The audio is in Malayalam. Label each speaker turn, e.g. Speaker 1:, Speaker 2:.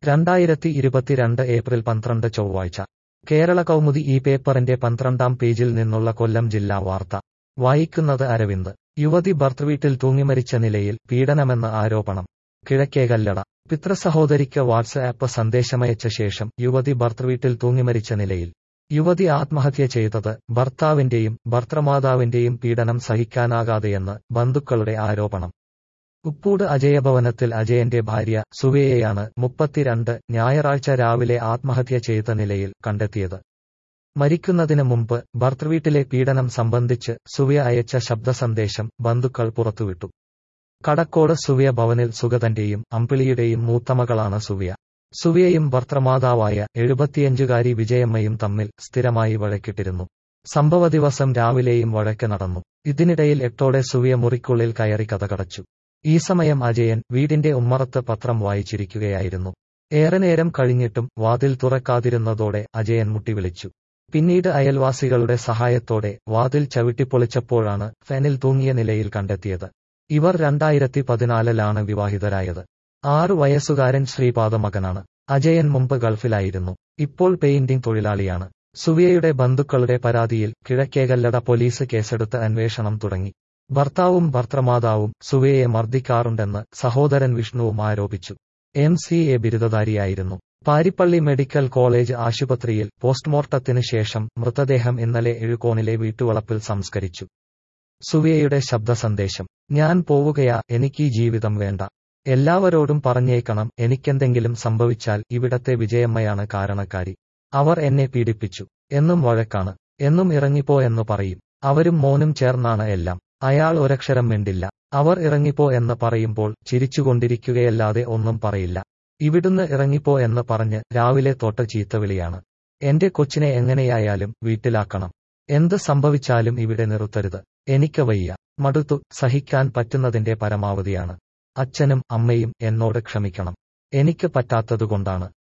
Speaker 1: രണ്ടായിരത്തി ഇരുപത്തിരണ്ട് ഏപ്രിൽ പന്ത്രണ്ട് ചൊവ്വാഴ്ച കേരള കൗമുദി ഈ പേപ്പറിന്റെ പന്ത്രണ്ടാം പേജിൽ നിന്നുള്ള കൊല്ലം ജില്ലാ വാർത്ത വായിക്കുന്നത് അരവിന്ദ് യുവതി ഭർത്തൃവീട്ടിൽ തൂങ്ങിമരിച്ച നിലയിൽ പീഡനമെന്ന് ആരോപണം കിഴക്കേകല്ലട പിതൃസഹോദരിക്ക് വാട്സ്ആപ്പ് സന്ദേശമയച്ച ശേഷം യുവതി ഭർത്തൃവീട്ടിൽ തൂങ്ങിമരിച്ച നിലയിൽ യുവതി ആത്മഹത്യ ചെയ്തത് ഭർത്താവിന്റെയും ഭർത്തൃമാതാവിന്റെയും പീഡനം സഹിക്കാനാകാതെയെന്ന് ബന്ധുക്കളുടെ ആരോപണം ഉപ്പൂട് അജയഭവനത്തിൽ അജയന്റെ ഭാര്യ സുവയെയാണ് മുപ്പത്തിരണ്ട് ഞായറാഴ്ച രാവിലെ ആത്മഹത്യ ചെയ്ത നിലയിൽ കണ്ടെത്തിയത് മരിക്കുന്നതിന് മുമ്പ് ഭർത്തൃവീട്ടിലെ പീഡനം സംബന്ധിച്ച് സുവയ അയച്ച ശബ്ദസന്ദേശം ബന്ധുക്കൾ പുറത്തുവിട്ടു കടക്കോട് സുവിയ ഭവനിൽ സുഗതന്റെയും അമ്പിളിയുടെയും മൂത്തമകളാണ് സുവിയ സുവിയയും ഭർത്തൃമാതാവായ എഴുപത്തിയഞ്ചുകാരി വിജയമ്മയും തമ്മിൽ സ്ഥിരമായി വഴക്കിട്ടിരുന്നു സംഭവ ദിവസം രാവിലെയും വഴക്ക് നടന്നു ഇതിനിടയിൽ എട്ടോടെ സുവിയ മുറിക്കുള്ളിൽ കയറി കഥകടച്ചു ഈ സമയം അജയൻ വീടിന്റെ ഉമ്മറത്ത് പത്രം വായിച്ചിരിക്കുകയായിരുന്നു ഏറെ നേരം കഴിഞ്ഞിട്ടും വാതിൽ തുറക്കാതിരുന്നതോടെ അജയൻ മുട്ടിവിളിച്ചു പിന്നീട് അയൽവാസികളുടെ സഹായത്തോടെ വാതിൽ ചവിട്ടിപ്പൊളിച്ചപ്പോഴാണ് ഫെനിൽ തൂങ്ങിയ നിലയിൽ കണ്ടെത്തിയത് ഇവർ രണ്ടായിരത്തി പതിനാലിലാണ് വിവാഹിതരായത് ആറു വയസ്സുകാരൻ ശ്രീപാദ മകനാണ് അജയൻ മുമ്പ് ഗൾഫിലായിരുന്നു ഇപ്പോൾ പെയിന്റിംഗ് തൊഴിലാളിയാണ് സുവിയയുടെ ബന്ധുക്കളുടെ പരാതിയിൽ കിഴക്കേകല്ലട പോലീസ് കേസെടുത്ത് അന്വേഷണം തുടങ്ങി ഭർത്താവും ഭർത്തൃമാതാവും സുവയെ മർദ്ദിക്കാറുണ്ടെന്ന് സഹോദരൻ വിഷ്ണുവും ആരോപിച്ചു എം സി എ ബിരുദധാരിയായിരുന്നു പാരിപ്പള്ളി മെഡിക്കൽ കോളേജ് ആശുപത്രിയിൽ പോസ്റ്റ്മോർട്ടത്തിന് ശേഷം മൃതദേഹം ഇന്നലെ എഴുകോണിലെ വീട്ടുവളപ്പിൽ സംസ്കരിച്ചു സുവിയയുടെ ശബ്ദ സന്ദേശം ഞാൻ പോവുകയാ എനിക്കീ ജീവിതം വേണ്ട എല്ലാവരോടും പറഞ്ഞേക്കണം എനിക്കെന്തെങ്കിലും സംഭവിച്ചാൽ ഇവിടത്തെ വിജയമ്മയാണ് കാരണക്കാരി അവർ എന്നെ പീഡിപ്പിച്ചു എന്നും വഴക്കാണ് എന്നും ഇറങ്ങിപ്പോ എന്ന് പറയും അവരും മോനും ചേർന്നാണ് എല്ലാം അയാൾ ഒരക്ഷരം മിണ്ടില്ല അവർ ഇറങ്ങിപ്പോ എന്ന് പറയുമ്പോൾ ചിരിച്ചുകൊണ്ടിരിക്കുകയല്ലാതെ ഒന്നും പറയില്ല ഇവിടുന്ന് ഇറങ്ങിപ്പോ എന്ന് പറഞ്ഞ് രാവിലെ തൊട്ട് ചീത്തവിളിയാണ് എന്റെ കൊച്ചിനെ എങ്ങനെയായാലും വീട്ടിലാക്കണം എന്ത് സംഭവിച്ചാലും ഇവിടെ നിർത്തരുത് എനിക്ക് വയ്യ മടുത്തു സഹിക്കാൻ പറ്റുന്നതിന്റെ പരമാവധിയാണ് അച്ഛനും അമ്മയും എന്നോട് ക്ഷമിക്കണം എനിക്ക് പറ്റാത്തതുകൊണ്ടാണ്